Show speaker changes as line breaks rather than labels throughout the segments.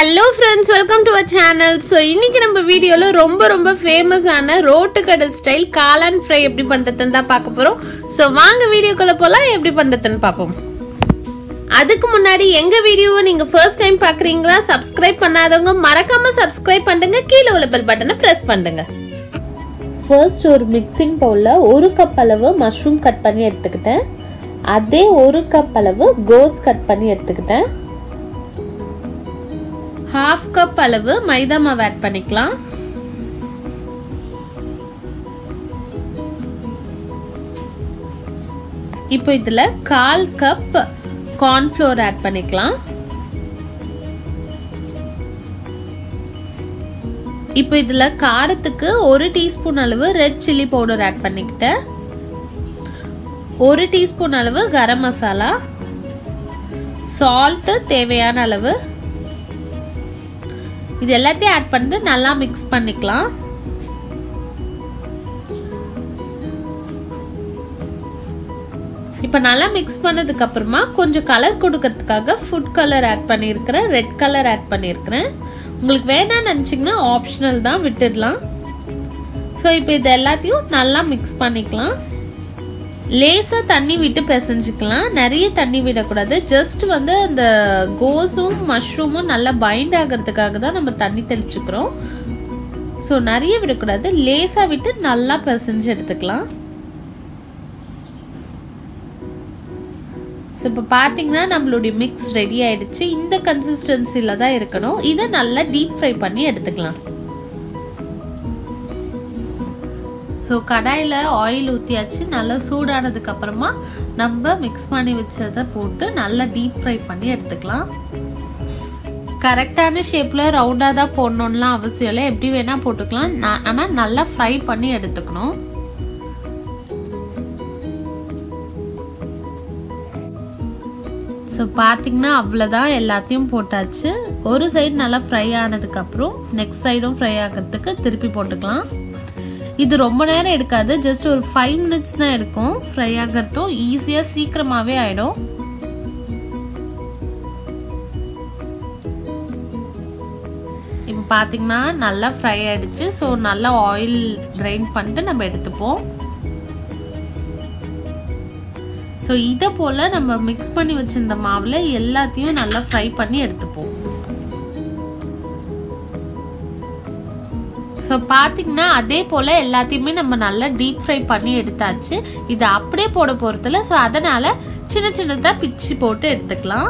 hello friends welcome to our channel so இன்னைக்கு நம்ம வீடியோவில் ரொம்ப ரொம்ப ஃபேமஸான ரோட்டு கடை ஸ்டைல் காளான் ஃப்ரை எப்படி பண்ணுறதுன்னு தான் பார்க்க போகிறோம் ஸோ வாங்க வீடியோக்குள்ளே போகலாம் எப்படி பண்ணுறதுன்னு பார்ப்போம் அதுக்கு முன்னாடி எங்க வீடியோவை நீங்க ஃபர்ஸ்ட் டைம் பாக்குறீங்களா சப்ஸ்கிரைப் பண்ணாதவங்க மறக்காம சப்ஸ்கிரைப் பண்ணுங்க கீழே உள்ள பெல் பட்டனை பிரஸ் பண்ணுங்க ஃபர்ஸ்ட் ஒரு மிக்சிங் பவுலில் ஒரு கப் அளவு மஷ்ரூம் கட் பண்ணி எடுத்துக்கிட்டேன் அதே ஒரு கப் அளவு கோஸ் கட் பண்ணி எடுத்துக்கிட்டேன் ஹாஃப் கப் அளவு மைதா மாவு ஆட் பண்ணிக்கலாம் இப்போ இதில் கால் கப் கார்ன்ஃப்ளோர் ஆட் பண்ணிக்கலாம் இப்போ இதில் காரத்துக்கு ஒரு டீஸ்பூன் அளவு ரெட் சில்லி பவுடர் ஆட் பண்ணிக்கிட்டேன் ஒரு டீஸ்பூன் அளவு கரம் மசாலா சால்ட்டு தேவையான அளவு இது எல்லாத்தையும் ஆட் பண்ணிட்டு நல்லா மிக்ஸ் பண்ணிக்கலாம் இப்போ நல்லா மிக்ஸ் பண்ணதுக்கு அப்புறமா கொஞ்சம் கலர் கொடுக்கறதுக்காக ஃபுட் கலர் ஆட் பண்ணியிருக்கிறேன் ரெட் கலர் ஆட் பண்ணியிருக்கிறேன் உங்களுக்கு வேணாம்னு நினச்சிங்கன்னா ஆப்ஷனல் தான் விட்டுடலாம் ஸோ இப்போ இது எல்லாத்தையும் நல்லா மிக்ஸ் பண்ணிக்கலாம் லேசாக தண்ணி விட்டு பிசைஞ்சுக்கலாம் நிறைய தண்ணி விடக்கூடாது ஜஸ்ட் வந்து அந்த கோஸும் மஷ்ரூமும் நல்லா பைண்ட் ஆகிறதுக்காக தான் நம்ம தண்ணி தெளிச்சுக்கிறோம் ஸோ நிறைய விடக்கூடாது லேசாக விட்டு நல்லா பிசைஞ்சு எடுத்துக்கலாம் ஸோ இப்போ பார்த்தீங்கன்னா நம்மளுடைய மிக்ஸ் ரெடி ஆயிடுச்சு இந்த கன்சிஸ்டன்சியில் தான் இருக்கணும் இதை நல்லா டீப் ஃப்ரை பண்ணி எடுத்துக்கலாம் ஸோ கடாயில் ஆயில் ஊற்றியாச்சு நல்லா சூடானதுக்கு அப்புறமா நம்ம மிக்ஸ் பண்ணி வச்சதை போட்டு நல்லா டீப் ஃப்ரை பண்ணி எடுத்துக்கலாம் கரெக்டான ஷேப்பில் ரவுண்டாக தான் போடணும்லாம் அவசியம் இல்லை எப்படி வேணால் போட்டுக்கலாம் ஆனால் நல்லா ஃப்ரை பண்ணி எடுத்துக்கணும் ஸோ பார்த்தீங்கன்னா அவ்வளோதான் எல்லாத்தையும் போட்டாச்சு ஒரு சைடு நல்லா ஃப்ரை ஆனதுக்கப்புறம் நெக்ஸ்ட் சைடும் ஃப்ரை ஆகிறதுக்கு திருப்பி போட்டுக்கலாம் இது ரொம்ப நேரம் எடுக்காது ஜஸ்ட் ஒரு ஃபைவ் மினிட்ஸ் தான் எடுக்கும் ஃப்ரை ஆகிறதும் ஈஸியாக சீக்கிரமாகவே ஆகிடும் இப்போ பார்த்தீங்கன்னா நல்லா ஃப்ரை ஆகிடுச்சு ஸோ நல்லா ஆயில் ட்ரைன் பண்ணிட்டு நம்ம எடுத்துப்போம் ஸோ இதை போல் நம்ம மிக்ஸ் பண்ணி வச்சிருந்த மாவில் எல்லாத்தையும் நல்லா ஃப்ரை பண்ணி எடுத்துப்போம் ஸோ பார்த்தீங்கன்னா அதே போல் எல்லாத்தையுமே நம்ம நல்லா டீப் ஃப்ரை பண்ணி எடுத்தாச்சு இதை அப்படியே போட போகிறதில்ல ஸோ அதனால் சின்ன சின்னதாக பிச்சு போட்டு எடுத்துக்கலாம்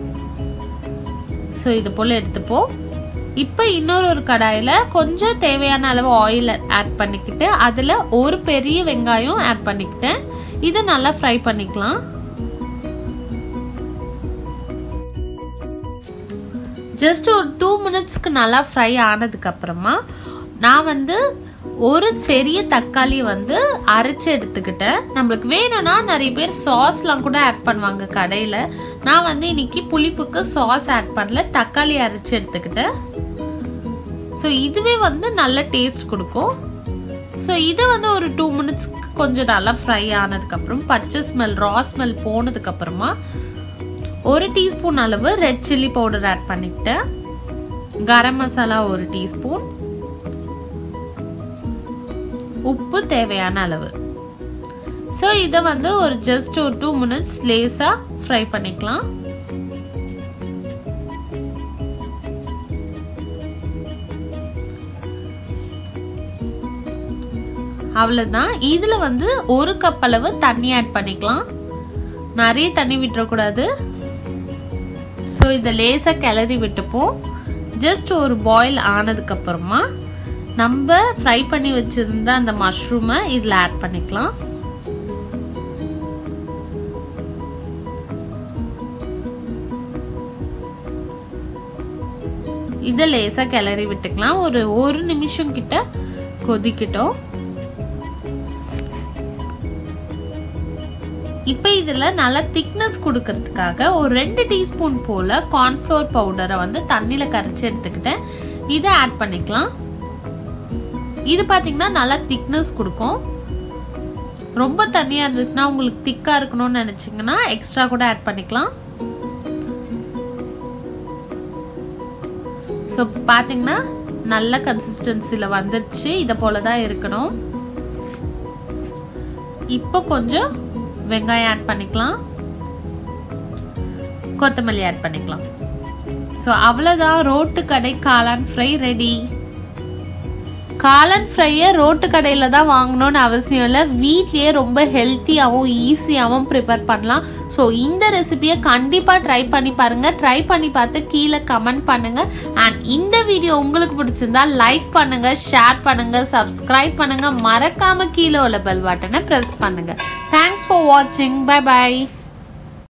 ஸோ இது போல் எடுத்துப்போம் இப்போ இன்னொரு ஒரு கடாயில் கொஞ்சம் தேவையான அளவு ஆயில் ஆட் பண்ணிக்கிட்டு அதில் ஒரு பெரிய வெங்காயம் ஆட் பண்ணிக்கிட்டேன் இதை நல்லா ஃப்ரை பண்ணிக்கலாம் ஜஸ்ட் ஒரு டூ மினிட்ஸ்க்கு நல்லா ஃப்ரை ஆனதுக்கு அப்புறமா நான் வந்து ஒரு பெரிய தக்காளி வந்து அரைச்சி எடுத்துக்கிட்டேன் நம்மளுக்கு வேணும்னா நிறைய பேர் சாஸ்லாம் கூட ஆட் பண்ணுவாங்க கடையில் நான் வந்து இன்னைக்கு புளிப்புக்கு சாஸ் ஆட் பண்ணல தக்காளி அரைச்சி எடுத்துக்கிட்டேன் ஸோ இதுவே வந்து நல்ல டேஸ்ட் கொடுக்கும் ஸோ இதை வந்து ஒரு டூ மினிட்ஸ்க்கு கொஞ்சம் நல்லா ஃப்ரை ஆனதுக்கப்புறம் பச்சை ஸ்மெல் ரா ஸ்மெல் போனதுக்கப்புறமா ஒரு டீஸ்பூன் அளவு ரெட் சில்லி பவுடர் ஆட் பண்ணிக்கிட்டேன் கரம் மசாலா ஒரு டீஸ்பூன் உப்பு தேவையான அளவு ஸோ இதை வந்து ஒரு ஜஸ்ட் ஒரு டூ மினிட்ஸ் லேஸாக ஃப்ரை பண்ணிக்கலாம் அவ்வளோதான் இதில் வந்து ஒரு கப் அளவு தண்ணி ஆட் பண்ணிக்கலாம் நிறைய தண்ணி விட்டுறக்கூடாது ஸோ இதை லேசாக கிளறி விட்டுப்போம் ஜஸ்ட் ஒரு பாயில் ஆனதுக்கப்புறமா நம்ம ஃப்ரை பண்ணி வச்சுருந்த அந்த மஷ்ரூமை இதில் ஆட் பண்ணிக்கலாம் இதை லேசாக கிளறி விட்டுக்கலாம் ஒரு ஒரு நிமிஷம் கிட்ட கொதிக்கிட்டோம் இப்போ இதில் நல்லா திக்னஸ் கொடுக்கறதுக்காக ஒரு ரெண்டு டீஸ்பூன் போல் கார்ன்ஃப்ளோர் பவுடரை வந்து தண்ணியில் கரைச்சி எடுத்துக்கிட்டேன் இதை ஆட் பண்ணிக்கலாம் இது பார்த்தீங்கன்னா நல்லா திக்னஸ் கொடுக்கும் ரொம்ப தண்ணியாக இருந்துச்சுன்னா உங்களுக்கு திக்காக இருக்கணும்னு நினச்சிங்கன்னா எக்ஸ்ட்ரா கூட ஆட் பண்ணிக்கலாம் ஸோ பார்த்தீங்கன்னா நல்ல கன்சிஸ்டன்சியில் வந்துடுச்சு இதை போல தான் இருக்கணும் இப்போ கொஞ்சம் வெங்காயம் ஆட் பண்ணிக்கலாம் கொத்தமல்லி ஆட் பண்ணிக்கலாம் ஸோ அவ்வளோதான் ரோட்டு கடை காளான் ஃப்ரை ரெடி காளான் ஃப்ரையை ரோட்டு கடையில் தான் வாங்கணும்னு அவசியம் இல்லை வீட்லேயே ரொம்ப ஹெல்த்தியாகவும் ஈஸியாகவும் ப்ரிப்பேர் பண்ணலாம் ஸோ இந்த ரெசிபியை கண்டிப்பாக ட்ரை பண்ணி பாருங்கள் ட்ரை பண்ணி பார்த்து கீழே கமெண்ட் பண்ணுங்கள் அண்ட் இந்த வீடியோ உங்களுக்கு பிடிச்சிருந்தா லைக் பண்ணுங்கள் ஷேர் பண்ணுங்கள் சப்ஸ்கிரைப் பண்ணுங்கள் மறக்காமல் கீழே உள்ள பெல் பட்டனை ப்ரெஸ் பண்ணுங்கள் தேங்க்ஸ் ஃபார் வாட்சிங் பை பை